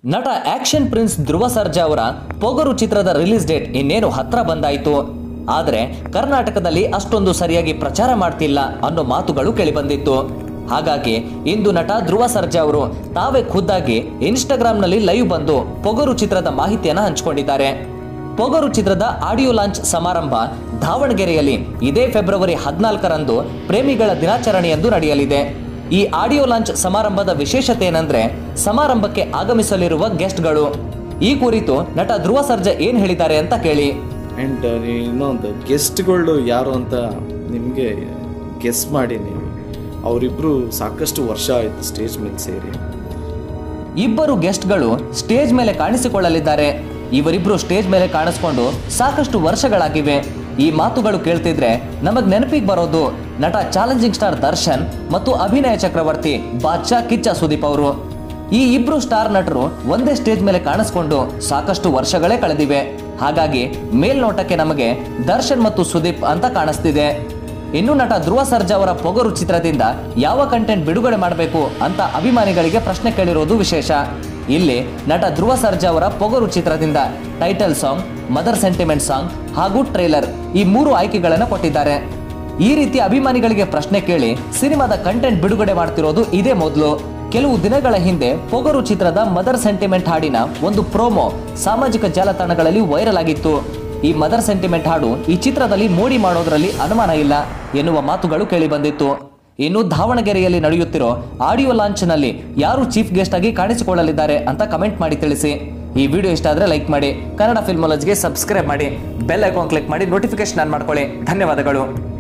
ನಟ action prince ಧ್ರುವ ಸರ್ಜಾ ಅವರ ಪೊಗರು ಚಿತ್ರದ ರಿಲೀಸ್ ಡೇಟ್ ಇನ್ನೇನು ಹತ್ರ ಬಂದಾಯಿತು ಆದರೆ ಕರ್ನಾಟಕದಲ್ಲಿ ಅಷ್ಟೊಂದು ಸರಿಯಾಗಿ ಪ್ರಚಾರ ಮಾಡ್ತಿಲ್ಲ ಅನ್ನೋ ಮಾತುಗಳು ಕೇಳಿಬಂದಿತ್ತು ಹಾಗಾಗಿ ಇಂದು ನಟ ಧ್ರುವ ಸರ್ಜಾ ಅವರು ತಾವೇ ಖುದ್ದಾಗಿ ಇನ್ಸ್ಟಾಗ್ರಾಂನಲ್ಲಿ ಲೈವ್ ಬಂದು ಪೊಗರು ಚಿತ್ರದ ಮಾಹಿತಿಯನ್ನು ಹಂಚಿಕೊಂಡಿದ್ದಾರೆ ಪೊಗರು ಚಿತ್ರದ ಆಡಿಯೋ ಲಾಂಚ್ ಸಮಾರಂಭ ದಾವಣಗೆರೆಯಲ್ಲಿ ಇದೇ ಫೆಬ್ರವರಿ ಹದಿನಾಲ್ಕರಂದು ಪ್ರೇಮಿಗಳ ದಿನಾಚರಣೆಯಂದು ನಡೆಯಲಿದೆ ಈ ಆಡಿಯೋ ಲಾಂಚ್ ಸಮಾರಂಭದ ವಿಶೇಷತೆ ಏನಂದ್ರೆ ಸಮಾರಂಭಕ್ಕೆ ಆಗಮಿಸಲಿರುವ ಗೆಸ್ಟ್ಗಳು ಈ ಕುರಿತು ನಟ ಧ್ರುವ ಸರ್ಜಾ ಏನ್ ಹೇಳಿದ್ದಾರೆ ಅಂತ ಕೇಳಿ ಆ್ಯಂಡ್ ಇನ್ನೊಂದು ಗೆಸ್ಟ್ಗಳು ಯಾರು ಅಂತ ನಿಮಗೆ ಗೆಸ್ ಮಾಡಿ ನೀವು ಅವರಿಬ್ಬರು ಸಾಕಷ್ಟು ವರ್ಷ ಆಯಿತು ಸ್ಟೇಜ್ ಮೇಲೆ ಸೇರಿ ಇಬ್ಬರು ಗೆಸ್ಟ್ಗಳು ಸ್ಟೇಜ್ ಮೇಲೆ ಕಾಣಿಸಿಕೊಳ್ಳಲಿದ್ದಾರೆ ಇವರಿಬ್ರು ಸ್ಟೇಜ್ ಮೇಲೆ ಕಾಣಿಸ್ಕೊಂಡು ಸಾಕಷ್ಟು ವರ್ಷಗಳಾಗಿವೆ ಈ ಮಾತುಗಳು ಕೇಳ್ತಿದ್ರೆ ನಮಗ್ ನೆನಪಿಗೆ ಬರೋದು ನಟ ಚಾಲೆಂಜಿಂಗ್ ಸ್ಟಾರ್ ದರ್ಶನ್ ಮತ್ತು ಅಭಿನಯ ಚಕ್ರವರ್ತಿ ಬಾದ್ಶಾ ಕಿಚ್ಚ ಸುದೀಪ್ ಅವರು ಈ ಇಬ್ರು ಸ್ಟಾರ್ ನಟರು ಒಂದೇ ಸ್ಟೇಜ್ ಮೇಲೆ ಕಾಣಿಸ್ಕೊಂಡು ಸಾಕಷ್ಟು ವರ್ಷಗಳೇ ಕಳೆದಿವೆ ಹಾಗಾಗಿ ಮೇಲ್ನೋಟಕ್ಕೆ ನಮಗೆ ದರ್ಶನ್ ಮತ್ತು ಸುದೀಪ್ ಅಂತ ಕಾಣಿಸ್ತಿದೆ ಇನ್ನು ನಟ ಧ್ರುವ ಸರ್ಜಾ ಅವರ ಪೊಗರು ಚಿತ್ರದಿಂದ ಯಾವ ಕಂಟೆಂಟ್ ಬಿಡುಗಡೆ ಮಾಡಬೇಕು ಅಂತ ಅಭಿಮಾನಿಗಳಿಗೆ ಪ್ರಶ್ನೆ ಕೇಳಿರೋದು ವಿಶೇಷ ಇಲ್ಲಿ ನಟ ಧ್ರುವ ಸರ್ಜಾ ಅವರ ಪೊಗರು ಚಿತ್ರದಿಂದ title song mother sentiment song ಹಾಗೂ ಟ್ರೇಲರ್ ಈ ಮೂರು ಆಯ್ಕೆಗಳನ್ನು ಕೊಟ್ಟಿದ್ದಾರೆ ಈ ರೀತಿ ಅಭಿಮಾನಿಗಳಿಗೆ ಪ್ರಶ್ನೆ ಕೇಳಿ ಸಿನಿಮಾದ ಕಂಟೆಂಟ್ ಬಿಡುಗಡೆ ಮಾಡ್ತಿರೋದು ಇದೇ ಮೊದಲು ಕೆಲವು ದಿನಗಳ ಹಿಂದೆ ಪೊಗರು ಚಿತ್ರದ ಮದರ್ ಸೆಂಟಿಮೆಂಟ್ ಹಾಡಿನ ಒಂದು ಪ್ರೋಮೋ ಸಾಮಾಜಿಕ ಜಾಲತಾಣಗಳಲ್ಲಿ ವೈರಲ್ ಆಗಿತ್ತು ಈ ಮದರ್ ಸೆಂಟಿಮೆಂಟ್ ಹಾಡು ಈ ಚಿತ್ರದಲ್ಲಿ ಮೋಡಿ ಮಾಡೋದ್ರಲ್ಲಿ ಅನುಮಾನ ಇಲ್ಲ ಎನ್ನುವ ಮಾತುಗಳು ಕೇಳಿಬಂದಿತ್ತು ಇನ್ನು ದಾವಣಗೆರೆಯಲ್ಲಿ ನಡೆಯುತ್ತಿರೋ ಆಡಿಯೋ ಲಾಂಚ್ನಲ್ಲಿ ಯಾರು ಚೀಫ್ ಗೆಸ್ಟ್ ಆಗಿ ಕಾಣಿಸಿಕೊಳ್ಳಲಿದ್ದಾರೆ ಅಂತ ಕಮೆಂಟ್ ಮಾಡಿ ತಿಳಿಸಿ ಈ ವಿಡಿಯೋ ಇಷ್ಟ ಆದರೆ ಲೈಕ್ ಮಾಡಿ ಕನ್ನಡ ಫಿಲ್ಮಾಲಜಿಗೆ ಸಬ್ಸ್ಕ್ರೈಬ್ ಮಾಡಿ ಬೆಲ್ ಐಕಾನ್ ಕ್ಲಿಕ್ ಮಾಡಿ ನೋಟಿಫಿಕೇಶನ್ ಆನ್ ಮಾಡ್ಕೊಳ್ಳಿ ಧನ್ಯವಾದಗಳು